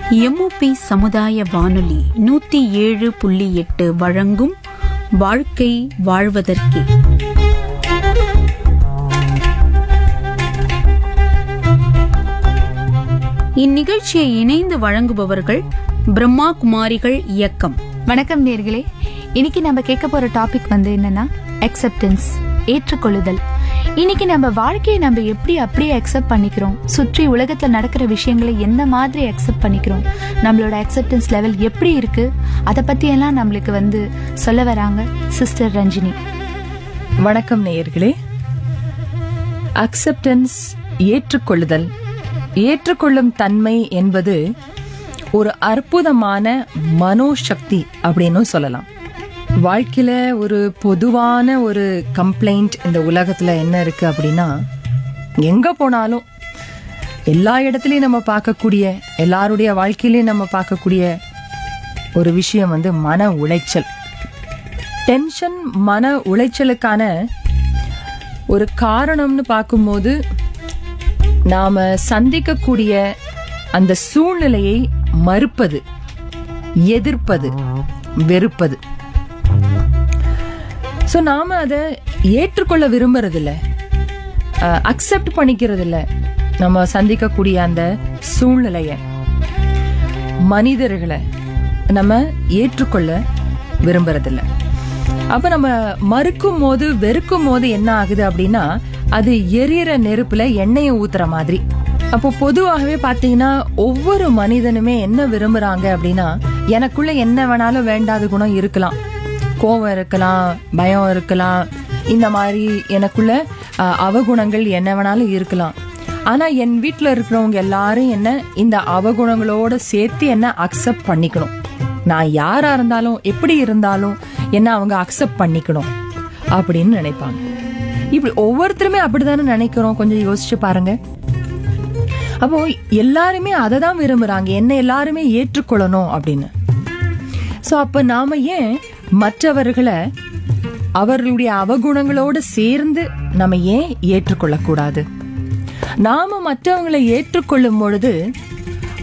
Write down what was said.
MOP சமுதாய வானொலி நூத்தி ஏழு புள்ளி எட்டு வழங்கும் வாழ்க்கை வாழ்வதற்கே இந்நிகழ்ச்சியை இணைந்து வழங்குபவர்கள் பிரம்மா குமாரிகள் இயக்கம் வணக்கம் நேர்களே இன்னைக்கு நம்ம கேட்க போற டாபிக் வந்து என்னன்னா அக்செப்டன்ஸ் ஏற்றுக்கொள்ளுதல் இன்னைக்கு நம்ம வாழ்க்கையை நம்ம எப்படி அப்படியே அக்செப்ட் பண்ணிக்கிறோம் சுற்றி உலகத்துல நடக்கிற விஷயங்களை எந்த மாதிரி அக்செப்ட் பண்ணிக்கிறோம் நம்மளோட அக்செப்டன்ஸ் லெவல் எப்படி இருக்கு அதை பத்தி எல்லாம் நம்மளுக்கு வந்து சொல்ல வராங்க சிஸ்டர் ரஞ்சினி வணக்கம் நேயர்களே அக்செப்டன்ஸ் ஏற்றுக்கொள்ளுதல் ஏற்றுக்கொள்ளும் தன்மை என்பது ஒரு அற்புதமான மனோசக்தி அப்படின்னு சொல்லலாம் வாழ்க்கையில ஒரு பொதுவான ஒரு கம்ப்ளைண்ட் இந்த உலகத்துல என்ன இருக்கு அப்படின்னா எங்க போனாலும் எல்லா இடத்துலயும் நம்ம பார்க்கக்கூடிய எல்லாருடைய வாழ்க்கையிலயும் நம்ம பார்க்கக்கூடிய ஒரு விஷயம் வந்து மன உளைச்சல் டென்ஷன் மன உளைச்சலுக்கான ஒரு காரணம்னு பார்க்கும்போது நாம சந்திக்கக்கூடிய அந்த சூழ்நிலையை மறுப்பது எதிர்ப்பது வெறுப்பது ஸோ நாம அதை ஏற்றுக்கொள்ள விரும்புறதில்ல அக்செப்ட் பண்ணிக்கிறது இல்ல நம்ம சந்திக்கக்கூடிய அந்த சூழ்நிலைய மனிதர்களை நம்ம ஏற்றுக்கொள்ள விரும்புறதில்ல அப்ப நம்ம மறுக்கும் போது வெறுக்கும் போது என்ன ஆகுது அப்படின்னா அது எரியற நெருப்புல எண்ணெயை ஊத்துற மாதிரி அப்போ பொதுவாகவே பாத்தீங்கன்னா ஒவ்வொரு மனிதனுமே என்ன விரும்புறாங்க அப்படின்னா எனக்குள்ள என்ன வேணாலும் வேண்டாத குணம் இருக்கலாம் கோபம் இருக்கலாம் பயம் இருக்கலாம் இந்த மாதிரி எனக்குள்ள அஹ், அவகுணங்கள் என்ன வேணாலும் இருக்கலாம் ஆனா என் வீட்ல இருக்கிறவங்க எல்லாரும் என்ன இந்த அவகுணங்களோட சேர்த்து என்ன அக்செப்ட் பண்ணிக்கணும் நான் யாரா இருந்தாலும் எப்படி இருந்தாலும் என்ன அவங்க அக்செப்ட் பண்ணிக்கணும் அப்படின்னு நினைப்பாங்க இப்படி ஒவ்வொருத்தருமே அப்படித்தானே நினைக்கிறோம் கொஞ்சம் யோசிச்சு பாருங்க அப்போ எல்லாருமே அதை தான் விரும்புறாங்க என்ன எல்லாருமே ஏற்றுக்கொள்ளணும் அப்படின்னு சோ அப்ப நாம ஏன் மற்றவர்களை அவர்களுடைய அவகுணங்களோடு சேர்ந்து நம்ம ஏன் ஏற்றுக்கொள்ளக்கூடாது நாம மற்றவங்களை ஏற்றுக்கொள்ளும் பொழுது